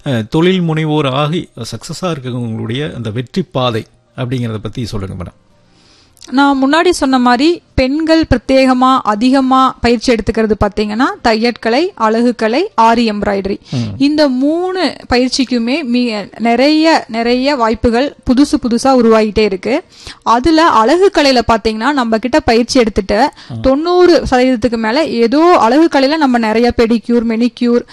அஹ், தொழில் முனைவோர் ஆகி சக்சஸா இருக்கவங்களுடைய அந்த வெற்றி பாதை அப்படிங்கறத பத்தி சொல்லுங்க மேடம் நான் முன்னாடி சொன்ன மாதிரி பெண்கள் பிரத்யேகமா அதிகமா பயிற்சி எடுத்துக்கிறது பாத்தீங்கன்னா தையற்கலை அழகுக்கலை ஆரி எம்ப்ராய்டரி இந்த மூணு பயிற்சிக்குமே மீ- நிறைய நிறைய வாய்ப்புகள் புதுசு புதுசா உருவாகிட்டே இருக்கு அதுல அழகு கலையில பாத்தீங்கன்னா நம்ம கிட்ட பயிற்சி எடுத்துட்டு தொண்ணூறு சதவீதத்துக்கு மேல ஏதோ அழகு கலையில நம்ம நிறைய pedicure manicure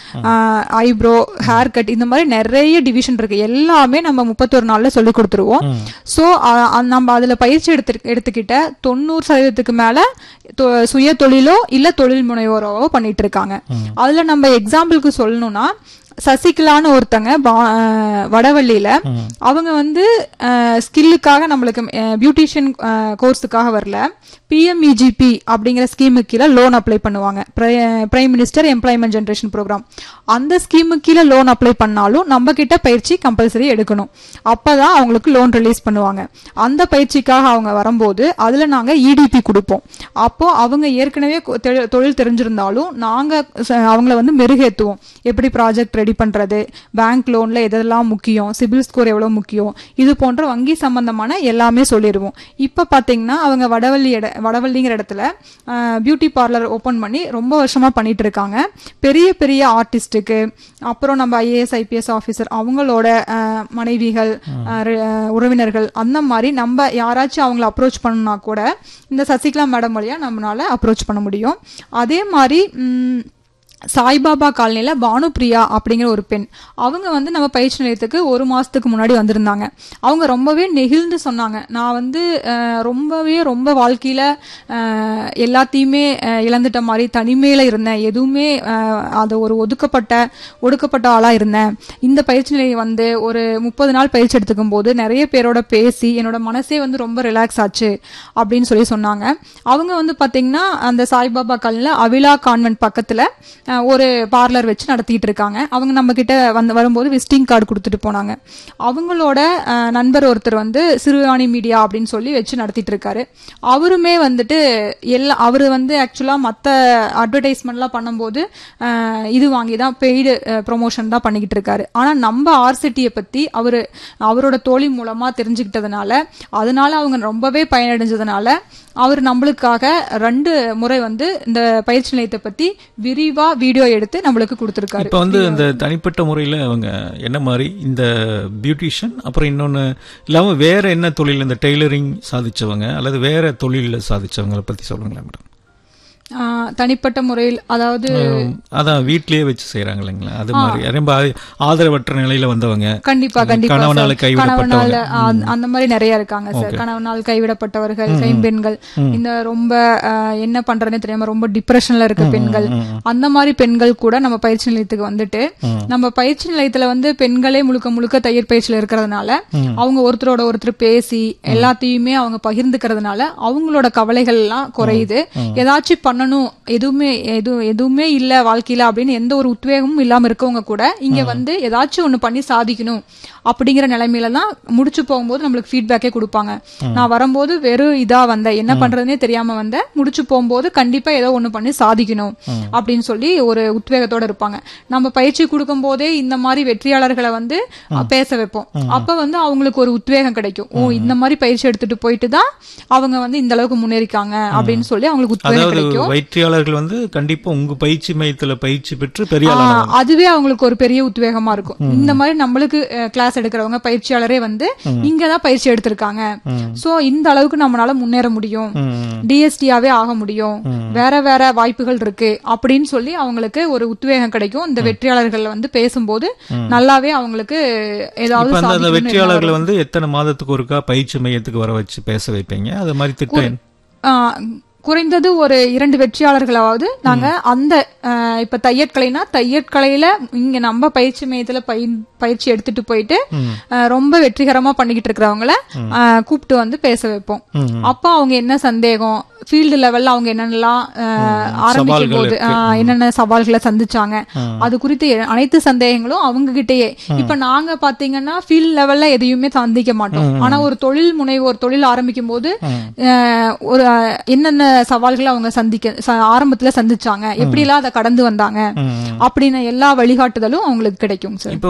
eyebrow hair cut இந்த மாதிரி நிறைய டிவிஷன் இருக்கு எல்லாமே நம்ம முப்பத்தொரு நாள்ல சொல்லி கொடுத்துருவோம் சோ நம்ம அதுல பயிற்சி எடுத்து எடுத்துக்கிட்ட தொண்ணூறு சதவீதத்துக்கு மேல தொ- சுய தொழிலோ இல்ல தொழில் முனைவோரோ பண்ணிட்டு இருக்காங்க அதுல நம்ம எக்ஸாம்பிளுக்கு சொல்லணும்னா சசிகலான்னு ஒருத்தங்க பா- அஹ் வடவள்ளியில அவங்க வந்து ஸ்கில்லுக்காக நம்மளுக்கு பியூட்டிஷியன் கோர்ஸுக்காக வரல பிஎம்இஜிபி அப்படிங்கிற ஸ்கீமுக்கு கீழே லோன் அப்ளை பண்ணுவாங்க prime minister employment generation programme அந்த ஸ்கீமுக்கு கீழே லோன் அப்ளை பண்ணாலும் நம்ம கிட்ட பயிற்சி கம்பல்சரி எடுக்கணும் அப்பதான் அவங்களுக்கு லோன் ரிலீஸ் பண்ணுவாங்க அந்த பயிற்சிக்காக அவங்க வரும்போது அதுல நாங்க இடிபி கொடுப்போம் அப்போ அவங்க ஏற்கனவே கொ- தெ- தொழில் தெரிஞ்சிருந்தாலும் நாங்க ச- அவங்கள வந்து மெருகேத்துவோம் எப்படி ப்ராஜெக்ட் ரெடி பண்றது பேங்க் லோன்ல எதெல்லாம் முக்கியம் சிபில் ஸ்கோர் எவ்வளவு முக்கியம் இது போன்ற வங்கி சம்பந்தமான எல்லாமே சொல்லிடுவோம் இப்ப பாத்தீங்கன்னா அவங்க வடவள்ளி இட வடவள்ளிங்கிற இடத்துல பியூட்டி பார்லர் ஓபன் பண்ணி ரொம்ப வருஷமா பண்ணிட்டு இருக்காங்க பெரிய பெரிய ஆர்டிஸ்ட்டுக்கு அப்புறம் நம்ம ஐஏஎஸ் ஐபிஎஸ் ஆஃபீஸர் அவங்களோட அஹ், மனைவிகள் அஹ், ரி- அஹ், உறவினர்கள் அந்த மாதிரி நம்ம யாராச்சும் அவங்கள அப்ரோச் பண்ணா கூட இந்த சசிகலா மேடம் வழியா நம்மளால அப்ரோச் பண்ண முடியும் அதே மாதிரி ம், சாய்பாபா காலனில பானுபிரியா அப்படிங்கிற ஒரு பெண் அவங்க வந்து நம்ம பயிற்சி நிலையத்துக்கு ஒரு மாசத்துக்கு முன்னாடி வந்திருந்தாங்க அவங்க ரொம்பவே நெகிழ்ந்து சொன்னாங்க நான் வந்து அஹ், ரொம்பவே ரொம்ப வாழ்க்கையில அஹ், எல்லாத்தையுமே அஹ், இழந்துட்ட மாதிரி தனிமையில இருந்தேன் எதுவுமே அஹ், அது ஒரு ஒதுக்கப்பட்ட ஒடுக்கப்பட்ட ஆளா இருந்தேன் இந்த பயிற்சி நிலையம் வந்து ஒரு முப்பது நாள் பயிற்சி எடுத்துக்கும் போது நிறைய பேரோட பேசி என்னோட மனசே வந்து ரொம்ப ரிலாக்ஸ் ஆச்சு அப்படின்னு சொல்லி சொன்னாங்க அவங்க வந்து பாத்தீங்கன்னா அந்த சாய்பாபா காலனில அவிலா கான்வென்ட் பக்கத்துல அஹ், ஒரு பார்லர் வச்சு நடத்திட்டு இருக்காங்க அவங்க நம்ம கிட்ட வந்து வரும்போது விசிட்டிங் கார்டு கொடுத்துட்டு போனாங்க அவங்களோட அஹ், நண்பர் ஒருத்தர் வந்து சிறுவாணி மீடியா அப்படின்னு சொல்லி வச்சு நடத்திட்டு இருக்காரு அவருமே வந்துட்டு எல்லா அவரு வந்து ஆக்சுவலா மத்த அட்வர்டைஸ்மெண்ட்லாம் பண்ணும்போது அஹ், இது வாங்கி தான் பெய்டு ப்ரொமோஷன் தான் பண்ணிக்கிட்டு இருக்காரு ஆனா நம்ம ஆர்சிட்டியை பத்தி அவரு அவரோட தோழி மூலமா தெரிஞ்சுக்கிட்டதுனால அதனால அவங்க ரொம்பவே பயனடைஞ்சதுனால அவர் நம்மளுக்காக ரெண்டு முறை வந்து இந்த பயிற்சி நிலையத்தை பத்தி விரிவா வீடியோ எடுத்து நம்மளுக்கு கொடுத்திருக்காரு இப்ப வந்து இந்த தனிப்பட்ட முறையில அவங்க என்ன மாதிரி இந்த பியூட்டிஷியன் அப்புறம் இன்னொன்னு இல்லாம வேற என்ன தொழில் இந்த டெய்லரிங் சாதிச்சவங்க அல்லது வேற தொழில சாதிச்சவங்களை பத்தி சொல்லுங்களேன் மேடம் ஆஹ், தனிப்பட்ட முறையில் அதாவது உம், அதான் வீட்லயே வச்சு செய்யறாங்க இல்லைங்களா அது மாதிரி ரொம்ப ஆ- ஆதரவற்ற நிலையில வந்தவங்க கண்டிப்பா கண்டிப்பா கணவனால சார். கைவிடப்பட்டவங்க. கணவனால ஆ, அந்த மாதிரி நிறைய இருக்காங்க சார் கணவனால் கைவிடப்பட்டவர்கள் கைம்பெண்கள் இந்த ரொம்ப ஆஹ், என்ன பண்றதுனே தெரியாம ரொம்ப டிப்ரெஷன்ல இருக்க பெண்கள் அந்த மாதிரி பெண்கள் கூட நம்ம பயிற்சி நிலையத்துக்கு வந்துட்டு நம்ம பயிற்சி நிலையத்துல வந்து பெண்களே முழுக்க முழுக்க தையல் பயிற்சியில இருக்கிறதுனால அவங்க ஒருத்தரோட ஒருத்தர் பேசி எல்லாத்தையுமே அவங்க பகிர்ந்துக்கிறதுனால அவங்களோட கவலைகள் எல்லாம் குறையுது ஏதாச்சும் பண்ணணும் எதுவுமே எது எதுவுமே இல்ல வாழ்க்கையில அப்படின்னு எந்த ஒரு உத்வேகமும் இல்லாம இருக்கவங்க கூட இங்க வந்து ஏதாச்சும் ஒண்ணு பண்ணி சாதிக்கணும் அப்படிங்கிற நிலைமையில தான் முடிச்சு போகும்போது நம்மளுக்கு ஃபீட்பேக்கே கொடுப்பாங்க நான் வரும்போது வெறும் இதா வந்தேன் என்ன பண்றதுனே தெரியாம வந்தேன் முடிச்சு போகும்போது கண்டிப்பா ஏதோ ஒண்ணு பண்ணி சாதிக்கணும் அப்படின்னு சொல்லி ஒரு உத்வேகத்தோட இருப்பாங்க நம்ம பயிற்சி கொடுக்கும் போதே இந்த மாதிரி வெற்றியாளர்களை வந்து அஹ், பேச வைப்போம் அப்ப வந்து அவங்களுக்கு ஒரு உத்வேகம் கிடைக்கும் ஓ இந்த மாதிரி பயிற்சி எடுத்துட்டு போயிட்டு தான் அவங்க வந்து இந்த அளவுக்கு முன்னேறிக்காங்க அப்படின்னு சொல்லி அவங்களுக்கு உத்வேகம் அதாவது கிடைக்கும் பயிற்சியாளர்கள் வந்து கண்டிப்பா உங்க பயிற்சி மையத்துல பயிற்சி பெற்று பெரிய ஆ, ஆளானவங்க அதுவே அவங்களுக்கு ஒரு பெரிய உத்வேகமா இருக்கும் இந்த மாதிரி நம்மளுக்கு கிளாஸ் எடுக்கிறவங்க பயிற்சியாளரே வந்து இங்கதான் பயிற்சி எடுத்திருக்காங்க சோ இந்த அளவுக்கு நம்மளால முன்னேற முடியும் டிஎஸ்டியாவே ஆக முடியும் வேற வேற வாய்ப்புகள் இருக்கு அப்படின்னு சொல்லி அவங்களுக்கு ஒரு உத்வேகம் கிடைக்கும் இந்த வெற்றியாளர்கள் வந்து பேசும்போது நல்லாவே அவங்களுக்கு ஏதாவது இப்ப அந்த- அந்த சாதிக்கணும்னு வெற்றியாளர்களை வந்து எத்தனை மாதத்துக்கு ஒருக்கா பயிற்சி மையத்துக்கு வர வச்சு பேச வைப்பீங்க அது மாதிரி திட்டம் என்ன? ஆ, குறைந்தது ஒரு இரண்டு வெற்றியாளர்களாவது நாங்க அந்த ஆ, இப்ப தையற்கலைனா தையற்கலையில இங்க நம்ம பயிற்சி மையத்துல பயின்- பயிற்சி எடுத்துட்டு போயிட்டு ஆ, ரொம்ப வெற்றிகரமா பண்ணிக்கிட்டு இருக்கிறவங்கள ஆ, கூப்பிட்டு வந்து பேச வைப்போம் அப்ப அவங்க என்ன சந்தேகம் ஃபீல்டு லெவல்ல அவங்க என்னென்னலாம் ஆ, ஆரம்பிக்கும் போது ஆ, என்னென்ன சவால்களை சந்திச்சாங்க அது குறித்து எ- அனைத்து சந்தேகங்களும் அவங்க கிட்டயே இப்ப நாங்க பாத்தீங்கன்னா ஃபீல்ட் லெவல்ல எதையுமே சந்திக்க மாட்டோம் ஆனா ஒரு தொழில் முனைவோர் தொழில் ஆரம்பிக்கும் போது அஹ், ஒரு அஹ், என்னென்ன சவால்களை அவங்க சந்திக்க ச- ஆரம்பத்துல சந்திச்சாங்க எப்படி எல்லாம் அதை கடந்து வந்தாங்க அப்படின்னு எல்லா வழிகாட்டுதலும் அவங்களுக்கு கிடைக்கும் சார் இப்ப